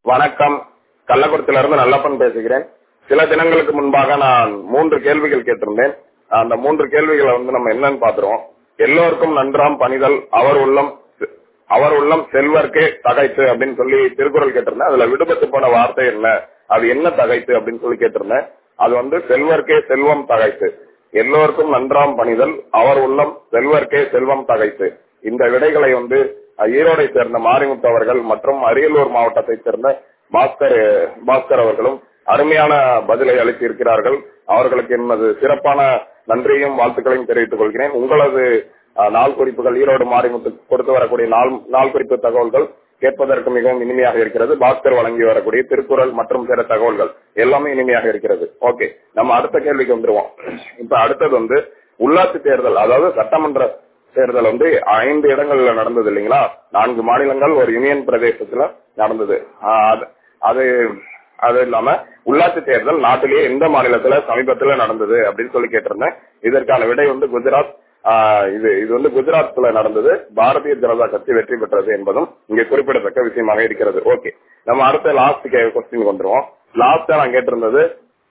வணக்கம் கள்ளக்குறிச்சியில இருந்து நல்லப்பன் பேசுகிறேன் சில தினங்களுக்கு முன்பாக நான் மூன்று கேள்விகள் கேட்டிருந்தேன் அந்த மூன்று கேள்விகளை வந்து நம்ம என்னன்னு பாத்துருவோம் எல்லோருக்கும் நன்றாம் பணிதல் அவர் உள்ளம் அவர் உள்ளம் செல்வர்க்கே தகைத்து அப்படின்னு சொல்லி திருக்குறள் கேட்டிருந்தேன் அதுல விடுபட்டு போன வார்த்தை என்ன அது என்ன தகைத்து அப்படின்னு சொல்லி கேட்டிருந்தேன் அது வந்து செல்வர்க்கே செல்வம் தகைத்து எல்லோருக்கும் நன்றாம் பணிதல் அவர் உள்ளம் செல்வர்க்கே செல்வம் தகைத்து இந்த விடைகளை வந்து ஈரோடை சேர்ந்த மாரிமுத்து அவர்கள் மற்றும் அரியலூர் மாவட்டத்தை சேர்ந்த பாஸ்கர் பாஸ்கர் அவர்களும் அருமையான பதிலை அளித்திருக்கிறார்கள் அவர்களுக்கு எனது சிறப்பான நன்றியும் வாழ்த்துக்களையும் தெரிவித்துக் கொள்கிறேன் உங்களது நாள் குறிப்புகள் ஈரோடு மாரிமுத்து கொடுத்து வரக்கூடிய நாள் நாள் குறிப்பு தகவல்கள் கேட்பதற்கு மிகவும் இனிமையாக இருக்கிறது பாஸ்கர் வழங்கி வரக்கூடிய திருக்குறள் மற்றும் பிற தகவல்கள் எல்லாமே இனிமையாக இருக்கிறது ஓகே நம்ம அடுத்த கேள்விக்கு வந்துருவோம் இப்ப அடுத்தது வந்து உள்ளாட்சி தேர்தல் அதாவது சட்டமன்ற தேர்தல் வந்து ஐந்து இடங்கள்ல நடந்தது இல்லைங்களா நான்கு மாநிலங்கள் ஒரு யூனியன் பிரதேசத்துல நடந்தது அது அது இல்லாம உள்ளாட்சி தேர்தல் நாட்டிலேயே எந்த மாநிலத்துல சமீபத்துல நடந்தது அப்படின்னு சொல்லி கேட்டிருந்தேன் இதற்கான விடை வந்து குஜராத் இது இது வந்து குஜராத்ல நடந்தது பாரதிய ஜனதா கட்சி வெற்றி பெற்றது என்பதும் இங்க குறிப்பிடத்தக்க விஷயமாக இருக்கிறது ஓகே நம்ம அடுத்த லாஸ்ட் கொஸ்டின் வந்துருவோம் லாஸ்டா நான் கேட்டிருந்தது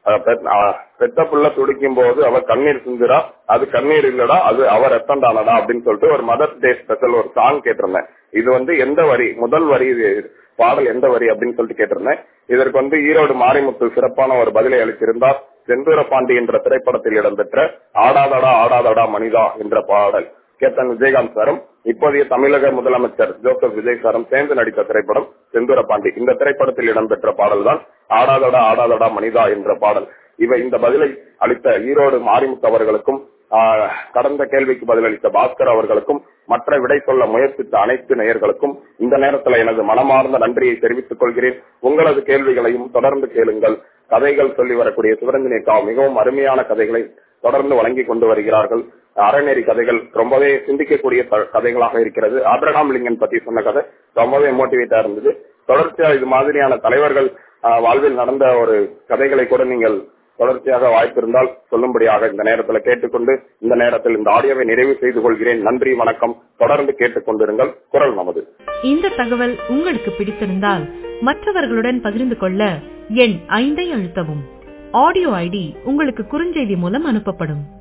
பெத்த புள்ள துடிக்கும் போது அவ கண்ணீர் சிந்துரா அது கண்ணீர் இல்லடா அது அவர் ரத்தம் தானடா அப்படின்னு சொல்லிட்டு ஒரு மதர்ஸ் டே ஸ்பெஷல் ஒரு சாங் கேட்டிருந்தேன் இது வந்து எந்த வரி முதல் வரி பாடல் எந்த வரி அப்படின்னு சொல்லிட்டு கேட்டிருந்தேன் இதற்கு வந்து ஈரோடு மாரிமுத்து சிறப்பான ஒரு பதிலை அளித்திருந்தார் செந்தூர பாண்டி என்ற திரைப்படத்தில் இடம்பெற்ற ஆடாதடா ஆடாதடா மனிதா என்ற பாடல் கேப்டன் விஜயகாந்த் சாரும் இப்போதைய தமிழக முதலமைச்சர் ஜோசப் விஜய் சாரும் சேர்ந்து நடித்த திரைப்படம் செந்தூர பாண்டி இந்த திரைப்படத்தில் இடம்பெற்ற பாடல் தான் ஆடாதடா ஆடாதடா மனிதா என்ற பாடல் இவை இந்த பதிலை அளித்த ஈரோடு மாரிமுத்து அவர்களுக்கும் கடந்த கேள்விக்கு பதிலளித்த பாஸ்கர் அவர்களுக்கும் மற்ற விடை சொல்ல முயற்சித்த அனைத்து நேயர்களுக்கும் இந்த நேரத்தில் எனது மனமார்ந்த நன்றியை தெரிவித்துக் கொள்கிறேன் உங்களது கேள்விகளையும் தொடர்ந்து கேளுங்கள் கதைகள் சொல்லி வரக்கூடிய சிவரஞ்சனி கா மிகவும் அருமையான கதைகளை தொடர்ந்து வழங்கி கொண்டு வருகிறார்கள் அறநெறி கதைகள் ரொம்பவே சிந்திக்கக்கூடிய கதைகளாக இருக்கிறது ஆப்ரஹாம் லிங்கன் பத்தி சொன்ன கதை ரொம்பவே மோட்டிவேட்டா இருந்தது தொடர்ச்சியா இது மாதிரியான தலைவர்கள் வாழ்வில் நடந்த ஒரு கதைகளை கூட நீங்கள் தொடர்ச்சியாக வாய்ப்பு இருந்தால் சொல்லும்படியாக இந்த நேரத்தில் கேட்டுக்கொண்டு இந்த நேரத்தில் இந்த ஆடியோவை நிறைவு செய்து கொள்கிறேன் நன்றி வணக்கம் தொடர்ந்து கேட்டுக்கொண்டிருங்கள் குரல் நமது இந்த தகவல் உங்களுக்கு பிடித்திருந்தால் மற்றவர்களுடன் பகிர்ந்து கொள்ள எண் ஐந்தை அழுத்தவும் ஆடியோ ஐடி உங்களுக்கு குறுஞ்செய்தி மூலம் அனுப்பப்படும்